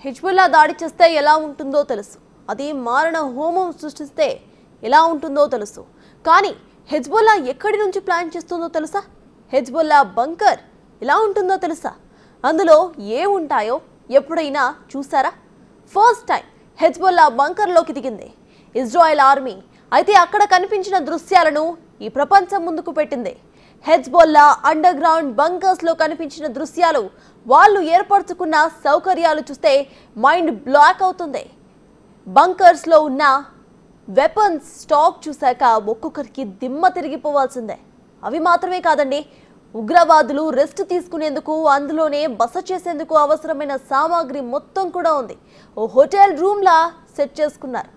Hezbollah దాడి చేస్తే ఎలా ఉంటుందో తెలుసు అది మారణ హోమం సృష్టిస్తే ఎలా ఉంటుందో తెలుసు కానీ హెజ్బుల్లా ఎక్కడి నుంచి ప్లాన్ చేస్తుందో తెలుసా హెజ్బుల్లా బంకర్ ఎలా ఉంటుందో తెలుసా అందులో ఏ ఉంటాయో ఎప్పుడైనా చూసారా ఫస్ట్ టైం హెజ్బుల్లా బంకర్లోకి దిగింది ఇజ్రాయెల్ ఆర్మీ అయితే అక్కడ కనిపించిన దృశ్యాలను ఈ ప్రపంచం ముందుకు పెట్టింది హెజ్బొల్లా అండర్ గ్రౌండ్ బంకర్స్ లో కనిపించిన దృశ్యాలు వాళ్ళు ఏర్పరచుకున్న సౌకర్యాలు చూస్తే మైండ్ బ్లాక్ అవుతుంది బంకర్స్ లో ఉన్న వెపన్స్ స్టాక్ చూశాక ఒక్కొక్కరికి దిమ్మ తిరిగిపోవాల్సిందే అవి మాత్రమే కాదండి ఉగ్రవాదులు రెస్ట్ తీసుకునేందుకు అందులోనే బస చేసేందుకు అవసరమైన సామాగ్రి మొత్తం కూడా ఉంది ఓ హోటల్ రూమ్ లా సెట్ చేసుకున్నారు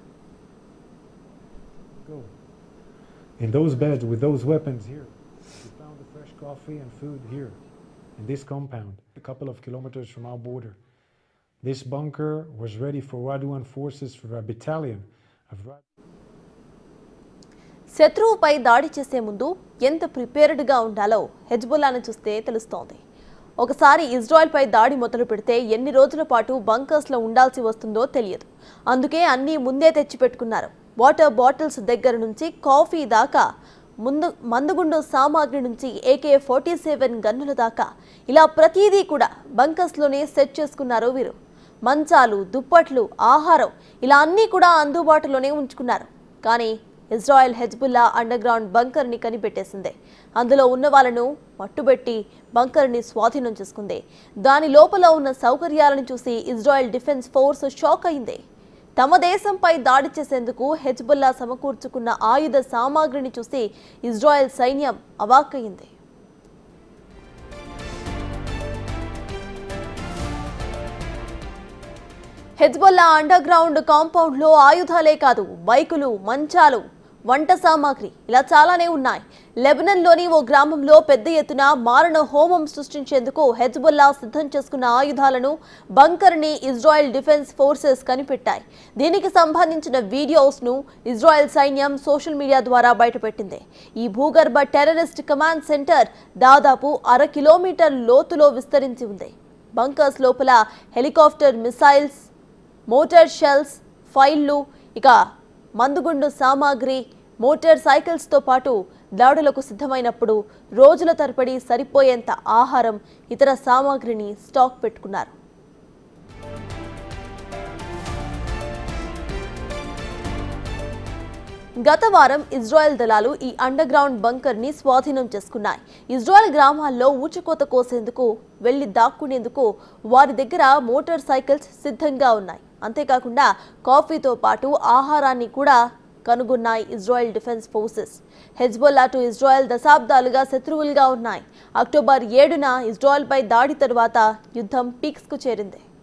Go. In those beds with those weapons here, we found the fresh coffee and food here, in this compound, a couple of kilometers from our border. This bunker was ready for Radwan forces for a battalion of Rad- శత్రువుపై దాడి చేసే ముందు ఎంత ప్రిపేర్డ్గా ఉండాలో హెజ్బుల్లాను చూస్తే తెలుస్తోంది ఒకసారి ఇజ్రాయెల్పై దాడి మొదలు పెడితే ఎన్ని రోజుల పాటు బంకర్స్లో ఉండాల్సి వస్తుందో తెలియదు అందుకే అన్నీ ముందే తెచ్చిపెట్టుకున్నారు వాటర్ బాటిల్స్ దగ్గర నుంచి కాఫీ దాకా ముందు మందుగుండు సామాగ్రి నుంచి ఏకే ఫార్టీ సెవెన్ గన్నుల దాకా ఇలా ప్రతిదీ కూడా బంకర్స్లోనే సెట్ చేసుకున్నారు వీరు మంచాలు దుప్పట్లు ఆహారం ఇలా అన్నీ కూడా అందుబాటులోనే ఉంచుకున్నారు కానీ ఇజ్రాయెల్ హెజ్బుల్లా అండర్ గ్రౌండ్ బంకర్ని కనిపెట్టేసింది అందులో ఉన్న వాళ్ళను మట్టుబెట్టి బంకర్ని స్వాధీనం చేసుకుంది దాని లోపల ఉన్న సౌకర్యాలను చూసి ఇజ్రాయెల్ డిఫెన్స్ ఫోర్స్ షాక్ అయింది తమ దేశంపై దాడి చేసేందుకు హెజ్బుల్లా సమకూర్చుకున్న ఆయుధ సామాగ్రిని చూసి ఇజ్రాయెల్ సైన్యం అవాక్కయింది హెజ్బొల్లా అండర్ గ్రౌండ్ కాంపౌండ్ లో ఆయుధాలే కాదు బైకులు మంచాలు వంట సామాగ్రి ఇలా చాలానే ఉన్నాయి లెబనన్లోని ఓ గ్రామంలో పెద్ద ఎత్తున మారణ హోమం సృష్టించేందుకు హెజ్బుల్లా సిద్ధం చేసుకున్న ఆయుధాలను బంకర్ని ఇజ్రాయెల్ డిఫెన్స్ ఫోర్సెస్ కనిపెట్టాయి దీనికి సంబంధించిన వీడియోస్ ను ఇజ్రాయెల్ సైన్యం సోషల్ మీడియా ద్వారా బయటపెట్టింది ఈ భూగర్భ టెర్రరిస్ట్ కమాండ్ సెంటర్ దాదాపు అర కిలోమీటర్ లోతులో విస్తరించి ఉంది బంకర్స్ లోపల హెలికాప్టర్ మిసైల్స్ మోటార్ షెల్స్ ఫైళ్లు ఇక మందుగుండు సామాగ్రి మోటార్ సైకిల్స్తో పాటు దాడులకు సిద్ధమైనప్పుడు రోజుల తరబడి సరిపోయేంత ఆహారం ఇతర సామాగ్రిని స్టాక్ పెట్టుకున్నారు గత వారం ఇజ్రాయెల్ దళాలు ఈ అండర్ గ్రౌండ్ బంకర్ ని స్వాధీనం చేసుకున్నాయి ఇజ్రాయెల్ గ్రామాల్లో ఊచకోత కోసేందుకు వెళ్లి దాక్కునేందుకు వారి దగ్గర మోటార్ సైకిల్స్ సిద్ధంగా ఉన్నాయి అంతేకాకుండా కాఫీతో పాటు ఆహారాన్ని కూడా కనుగొన్నాయి Israel defence forces Hezbollah to Israel దశాబ్దాలుగా శత్రువులుగా ఉన్నాయి అక్టోబర్ ఏడున ఇజ్రాయెల్పై దాడి తరువాత యుద్ధం పీక్స్కు చేరింది